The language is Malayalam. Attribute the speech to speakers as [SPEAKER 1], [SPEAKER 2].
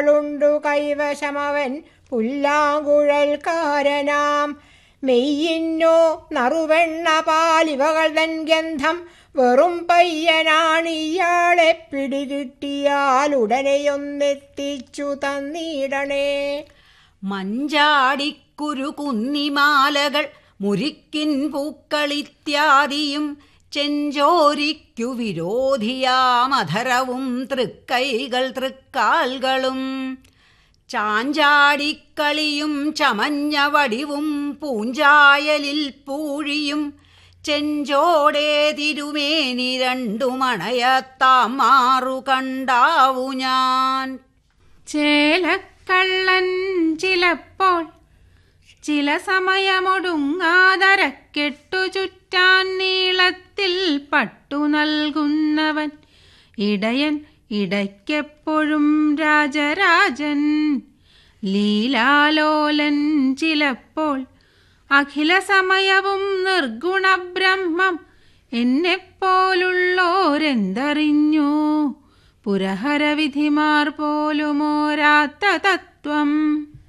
[SPEAKER 1] വാളുണ്ടു കൈവശമവൻ പുല്ലാങ്കുഴൽക്കാരനാം മെയ്യിന്നോ നറുവെണ്ണ പാലിവകൾ തൻ ഗന്ധം വെറും പയ്യനാണിയാളെ പിടികിട്ടിയാൽ ഉടനെയൊന്നെത്തിച്ചു തന്നിടണേ
[SPEAKER 2] മഞ്ചാടിക്കുരു കുന്നിമാലകൾ മുരിക്കിൻ പൂക്കളിത്യാദിയും ചെഞ്ചോരിക്കു വിരോധിയാമധരവും തൃക്കൈകൾ തൃക്കാൽകളും ചാഞ്ചാടിക്കളിയും ചമഞ്ഞ വടിവും പൂഞ്ചായലിൽ പൂഴിയും ചെഞ്ചോടേ തിരുമേനി രണ്ടുമണയത്താം മാറു കണ്ടാവു ഞാൻ
[SPEAKER 3] ചേലക്കള്ളൻ ചിലപ്പോൾ ചില സമയമൊടുങ്ങാതരക്കെട്ടു ചുറ്റാൻ നീളത്തിൽ പട്ടു നൽകുന്നവൻ ഇടയൻ ഇടയ്ക്കെപ്പോഴും രാജരാജൻ ലീലാലോലൻ ചിലപ്പോൾ അഖില സമയവും നിർഗുണബ്രഹ്മം എന്നെപ്പോലുള്ളോരെന്തറിഞ്ഞു പുരഹരവിധിമാർ പോലുമോരാത്ത തത്വം